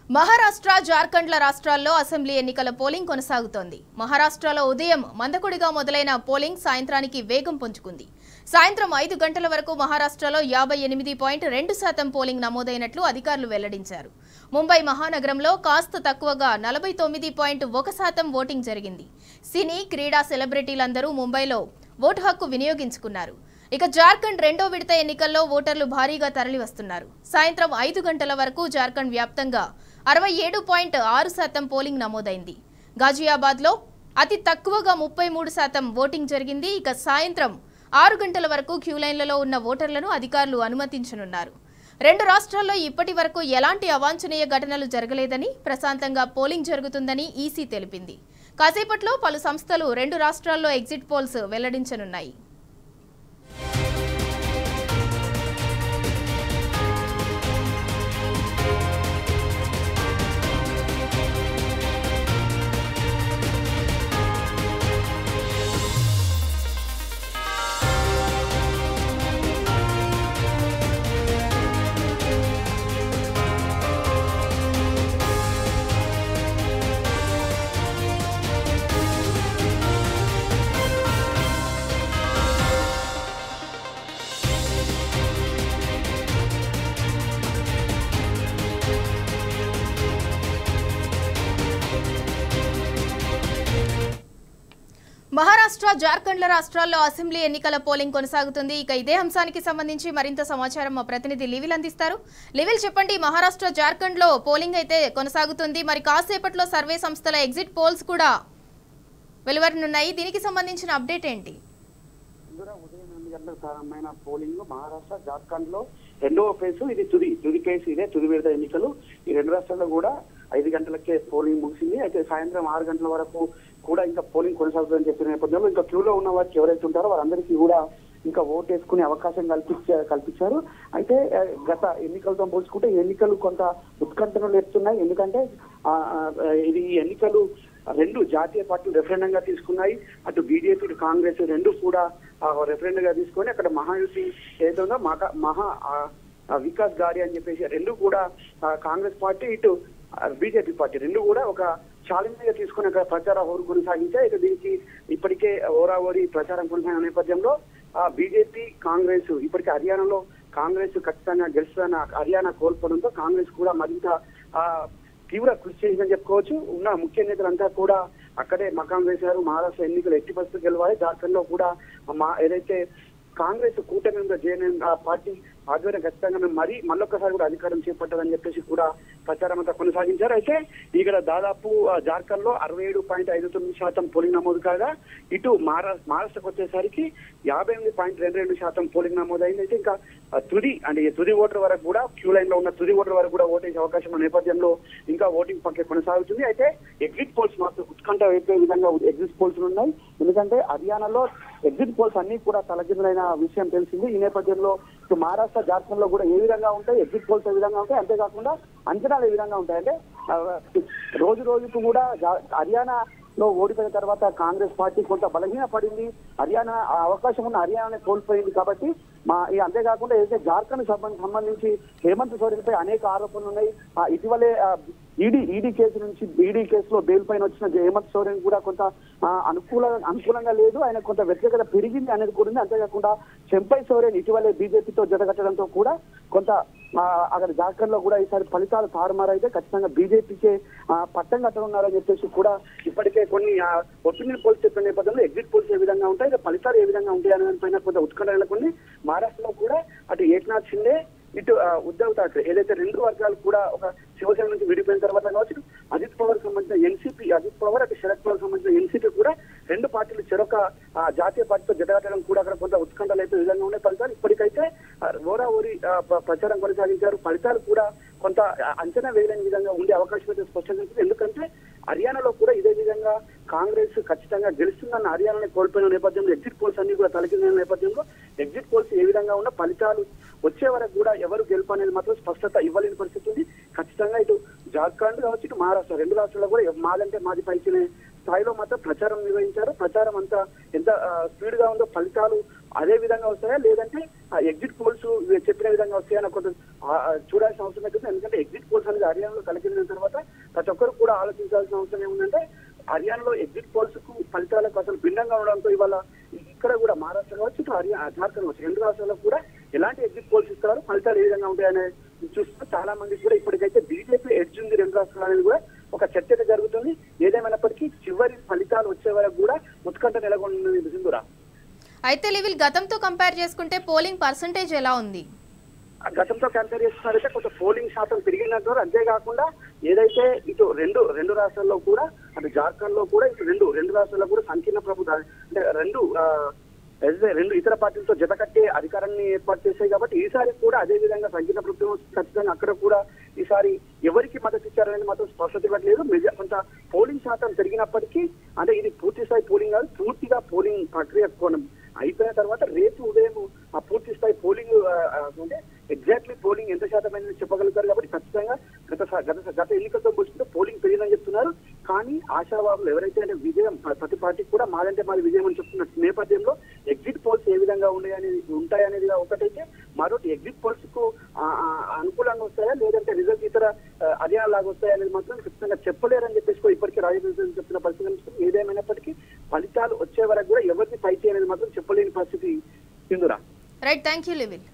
మహారాష్ట్ర జార్ఖండ్ల రాష్ట్రాల్లో అసెంబ్లీ ఎన్నికల పోలింగ్ కొనసాగుతోంది మహారాష్ట్రలో ఉదయం మందకొడిగా మొదలైన పోలింగ్ సాయంత్రానికి వేగం పుంజుకుంది సాయంత్రం ఐదు గంటల వరకు మహారాష్ట్రలో యాభై ఎనిమిది పాయింట్ రెండు శాతం పోలింగ్ నమోదైనట్లు అధికారులు వెల్లడించారు ముంబై మహానగరంలో కాస్త తక్కువగా నలభై తొమ్మిది పాయింట్ ఒక శాతం ఓటింగ్ జరిగింది సినీ క్రీడా సెలబ్రిటీలందరూ ముంబైలో ఓటు హక్కు వినియోగించుకున్నారు ఇక జార్ఖండ్ రెండో విడత ఎన్నికల్లో ఓటర్లు భారీగా తరలివస్తున్నారు సాయంత్రం ఐదు గంటల వరకు జార్ఖండ్ వ్యాప్తంగా అరవై ఏడు పాయింట్ ఆరు శాతం పోలింగ్ నమోదైంది గాజియాబాద్లో అతి తక్కువగా ముప్పై మూడు శాతం ఓటింగ్ జరిగింది ఇక సాయంత్రం ఆరు గంటల వరకు క్యూలైన్లలో ఉన్న ఓటర్లను అధికారులు అనుమతించనున్నారు రెండు రాష్ట్రాల్లో ఇప్పటి వరకు ఎలాంటి అవాంఛనీయ ఘటనలు జరగలేదని ప్రశాంతంగా పోలింగ్ జరుగుతుందని ఈసీ తెలిపింది కాసేపట్లో పలు సంస్థలు రెండు రాష్ట్రాల్లో ఎగ్జిట్ పోల్స్ వెల్లడించనున్నాయి మహారాష్ట్ర జార్ఖండ్ల రాష్ట్రాల్లో అసెంబ్లీ ఎన్నికల పోలింగ్ కొనసాగుతుంది ఇక ఇదే అంశానికి సంబంధించి మరింత సమాచారం మా ప్రతినిధి లివిల్ అందిస్తారు లివిల్ చెప్పండి మహారాష్ట్ర జార్ఖండ్ లో పోలింగ్ అయితే కొనసాగుతుంది మరి కాసేపట్లో సర్వే సంస్థల ఎగ్జిట్ పోల్స్ కూడా వెలువరనున్నాయి దీనికి సంబంధించిన అప్డేట్ ఏంటి ఇందులో ఉదయం ఎనిమిది గంటలకు ప్రారంభమైన పోలింగ్ మహారాష్ట్ర జార్ఖండ్ లో రెండవ ఫేజ్ ఇది తుది తుది కేసు ఇదే తుది విడత ఎన్నికలు ఈ రెండు రాష్ట్రాల్లో కూడా ఐదు గంటలకే పోలింగ్ ముగిసింది అయితే సాయంత్రం ఆరు గంటల వరకు కూడా ఇంకా పోలింగ్ కొనసాగుతుందని చెప్పిన నేపథ్యంలో ఇంకా క్యూలో ఉన్న వారికి ఎవరైతే ఉంటారో వారందరికీ కూడా ఇంకా ఓటు వేసుకునే అవకాశం కల్పించ కల్పించారు అయితే ఆ, గత ఎన్నికలతో పోల్చుకుంటే ఈ ఎన్నికలు కొంత ఉత్కంఠను లేపుతున్నాయి ఎందుకంటే ఆ, ఆ, ఇది ఈ ఎన్నికలు రెండు జాతీయ పార్టీలు రెఫరెండంగా తీసుకున్నాయి అటు బీజేపీ ఇటు కాంగ్రెస్ రెండు కూడా రెఫరెండ్ గా తీసుకొని అక్కడ మహాయుతి ఏదైతే ఉందో మహా మహా ఆ, ఆ, వికాస్ గాడి అని చెప్పేసి రెండు కూడా ఆ, కాంగ్రెస్ పార్టీ ఇటు బీజేపీ పార్టీ రెండు కూడా ఒక ఛాలెంజ్ గా తీసుకుని అక్కడ ప్రచార హోరు కొనసాగించాయి ఇక దీనికి ఇప్పటికే ఓరావరి ప్రచారం కొనసాగిన నేపథ్యంలో ఆ బీజేపీ కాంగ్రెస్ ఇప్పటికే హర్యానాలో కాంగ్రెస్ ఖచ్చితంగా గెలుస్తున్న హర్యానా కోల్పోవడంతో కాంగ్రెస్ కూడా మరింత ఆ తీవ్ర కృషి చేసిందని చెప్పుకోవచ్చు ఉన్న ముఖ్య నేతలంతా కూడా అక్కడే మకాం వేశారు మహారాష్ట్ర ఎన్నికలు ఎట్టి పరిస్థితులు గెలవాలి జార్ఖండ్ లో కూడా మా ఏదైతే కాంగ్రెస్ కూటమి ఉందో జేఎన్ఎన్ ఆ పార్టీ ఆధ్వర్యం ఖచ్చితంగా మేము మరీ మళ్ళొక్కసారి కూడా అధికారం చేపట్టాలని చెప్పేసి కూడా ప్రచారం అంతా కొనసాగించారు అయితే ఇక్కడ దాదాపు ఆ, జార్ఖండ్ లో అరవై ఏడు పాయింట్ ఐదు తొమ్మిది శాతం పోలింగ్ నమోదు కాగా ఇటు మహారాష్ట్ర మహారాష్ట్రకు వచ్చేసరికి యాభై ఎనిమిది పాయింట్ రెండు రెండు శాతం పోలింగ్ నమోదైంది అయితే ఇంకా ఆ, తుది అంటే ఈ తుది ఓటర్ వరకు కూడా క్యూ లైన్ లో ఉన్న తుది ఓటర్ వరకు కూడా ఓటేసే అవకాశం ఉన్న నేపథ్యంలో ఇంకా ఓటింగ్ ప్రక్రియ కొనసాగుతుంది అయితే ఎగ్జిట్ పోల్స్ మాత్రం ఉత్కంఠ వైపే విధంగా ఎగ్జిట్ పోల్స్ ఉన్నాయి ఎందుకంటే హర్యానాలో ఎగ్జిట్ పోల్స్ అన్ని కూడా తలకిందులైన విషయం తెలిసింది ఈ నేపథ్యంలో ఇటు మహారాష్ట్ర జార్ఖండ్ లో కూడా ఏ విధంగా ఉంటాయి ఎగ్జిట్ పోల్స్ ఏ విధంగా ఉంటాయి అంతేకాకుండా అంచనాలు ఏ విధంగా ఉంటాయి అంటే ఆ, రోజు రోజుకు కూడా జా- హర్యానా లో ఓడిపోయిన తర్వాత కాంగ్రెస్ పార్టీ కొంత బలహీన పడింది హర్యానా ఆ అవకాశం ఉన్న హర్యానానే కోల్పోయింది కాబట్టి మా ఈ అంతేకాకుండా ఏదైతే జార్ఖండ్ సంబంధ- సంబంధించి హేమంత్ సోరెన్ పై అనేక ఆరోపణలు ఉన్నాయి ఆ, ఇటీవలే ఈడీ ఈడీ కేసు నుంచి ఈడీ కేసులో బెయిల్ పైన వచ్చిన హేమంత్ సోరెన్ కూడా కొంత ఆ, అనుకూల అనుకూలంగా లేదు ఆయన కొంత వ్యతిరేకత పెరిగింది అనేది కూడా ఉంది అంతేకాకుండా చెంపై సోరెన్ ఇటీవలే బీజేపీతో జతకట్టడంతో కూడా కొంత ఆ, అక్కడ జార్ఖండ్ లో కూడా ఈసారి ఫలితాలు తారుమారైతే ఖచ్చితంగా బీజేపీకే పట్టం కట్టనున్నారని చెప్పేసి కూడా ఇప్పటికే కొన్ని ఒపీనియన్ పోల్స్ చెప్పిన నేపథ్యంలో ఎగ్జిట్ పోల్స్ ఏ విధంగా ఉంటాయి ఇక ఫలితాలు ఏ విధంగా ఉంటాయి అనే దానిపైన కొంత ఉత్కంఠ నెలకొంది మహారాష్ట్రలో కూడా అటు ఏక్నాథ్ షిండే ఇటు ఆ, ఉద్ధవ్ ఠాక్రే ఏదైతే రెండు వర్గాలు కూడా ఒక శివసేన నుంచి విడిపోయిన తర్వాత కావచ్చు అజిత్ పవార్ సంబంధించిన ఎన్సీపీ అజిత్ పవార్ అటు శరద్ పవార్ సంబంధించిన ఎన్సీపీ కూడా రెండు పార్టీలు చెరొక ఆ, జాతీయ పార్టీతో జతకట్టడం కూడా అక్కడ కొంత ఉత్కంఠలు అయితే విధంగా ఉన్నాయి ఫలితాలు ఇప్పటికైతే ఆ, ఓరా ఓరి ఆ, ప్ర- ప్రచారం కొనసాగించారు ఫలితాలు కూడా కొంత ఆ, అంచనా వేయలేని విధంగా ఉండే అవకాశం అయితే స్పష్టంగా ఉంది ఎందుకంటే హర్యానాలో కూడా ఇదే విధంగా కాంగ్రెస్ ఖచ్చితంగా గెలుస్తుందన్న హర్యానాని కోల్పోయిన నేపథ్యంలో ఎగ్జిట్ పోల్స్ అన్ని కూడా తలకిందిన నేపథ్యంలో ఎగ్జిట్ పోల్స్ ఏ విధంగా ఉన్నా ఫలితాలు వచ్చే వరకు కూడా ఎవరు గెలుపు అనేది మాత్రం స్పష్టత ఇవ్వలేని పరిస్థితి ఉంది ఖచ్చితంగా ఇటు జార్ఖండ్ కావచ్చు ఇటు మహారాష్ట్ర రెండు రాష్ట్రాల్లో కూడా ఎవ- మాదంటే మాది పైకినే స్థాయిలో మాత్రం ప్రచారం నిర్వహించారు ప్రచారం అంతా ఎంత స్పీడ్ గా ఉందో ఫలితాలు అదే విధంగా వస్తాయా లేదంటే ఎగ్జిట్ పోల్స్ చెప్పిన విధంగా వస్తాయని కొంత ఆ, ఆ, చూడాల్సిన అవసరం అవుతుంది ఎందుకంటే ఎగ్జిట్ పోల్స్ అనేది హర్యానాలో కలిగిన తర్వాత ప్రతి ఒక్కరు కూడా ఆలోచించాల్సిన అవసరం ఏముందంటే హర్యానాలో ఎగ్జిట్ పోల్స్ కు ఫలితాలకు అసలు భిన్నంగా ఉండడంతో ఇవాళ ఇక్కడ కూడా మహారాష్ట్ర కావచ్చు ఇటు హర్యానా జార్ఖండ్ కావచ్చు రెండు రాష్ట్రాల్లో కూడా ఎలాంటి ఎగ్జిట్ పోల్స్ ఇస్తారు ఫలితాలు ఏ విధంగా ఉంటాయనే చూస్తూ చాలా మంది కూడా ఇప్పటికైతే బీజేపీ ఎడ్జ్ ఉంది రెండు రాష్ట్రాలు అనేది కూడా ఒక చర్చ అయితే జరుగుతుంది ఏదేమైనప్పటికీ చివరి ఫలితాలు వచ్చే వరకు కూడా ఉత్కంఠ నెలకొన్నది సింధురా అయితే లివిల్ గతంతో కంపేర్ చేసుకుంటే పోలింగ్ పర్సంటేజ్ ఎలా ఉంది ఆ గతంతో కంపేర్ చేస్తున్నారైతే కొంచెం పోలింగ్ శాతం పెరిగినట్టు అంతేకాకుండా ఏదైతే ఇటు రెండు రెండు రాష్ట్రాల్లో కూడా అటు జార్ఖండ్ లో కూడా ఇటు రెండు రెండు రాష్ట్రాల్లో కూడా సంకీర్ణ ప్రభుత్వం అంటే రెండు ఆ, ఏదైతే రెండు ఇతర పార్టీలతో జతకట్టే అధికారాన్ని ఏర్పాటు చేశాయి కాబట్టి ఈసారి కూడా అదే విధంగా సంకీర్ణ ప్రభుత్వం ఖచ్చితంగా అక్కడ కూడా ఈసారి ఎవరికి మద్దతు ఇచ్చారనేది మాత్రం స్పష్టత ఇవ్వట్లేదు మెజా- కొంత పోలింగ్ శాతం పెరిగినప్పటికీ అంటే ఇది పూర్తి స్థాయి పోలింగ్ కాదు పూర్తిగా పోలింగ్ ప్రక్రియ కోణం అయిపోయిన తర్వాత రేపు ఉదయం ఆ పూర్తి స్థాయి పోలింగ్ ఆ, ఆ, అంటే ఎగ్జాక్ట్లీ పోలింగ్ ఎంత శాతం అనేది చెప్పగలుగుతారు కాబట్టి ఖచ్చితంగా గత స- గత స- గత ఎన్నికలతో పోల్చుకుంటే పోలింగ్ పెరిగిందని చెప్తున్నారు కానీ ఆశావాదులు ఎవరైతే అంటే విజయం ప్ర- ప్రతి పార్టీకి కూడా మాదంటే మాది విజయం అని చెప్తున్న నేపథ్యంలో ఎగ్జిట్ పోల్స్ ఏ విధంగా ఉన్నాయనేది ఉంటాయనేది ఒకటైతే మరొకటి ఎగ్జిట్ పోల్స్ కు ఆ, ఆ, అనుకూలంగా వస్తాయా లేదంటే రిజల్ట్ ఇతర ఆ, హర్యానా లాగా వస్తాయా అనేది మాత్రం ఖచ్చితంగా చెప్పలేరని చెప్పేసి కూడా ఇప్పటికీ రాజకీయ చెప్తున్న పరిస్థితి కనిపిస్తుంది. ఏదేమైనప్పటికీ ఫలితాలు వచ్చే వరకు కూడా ఎవరిని పైకి అనేది మాత్రం చెప్పలేని పరిస్థితి సింధురా రైట్ థ్యాంక్ యూ లివిల్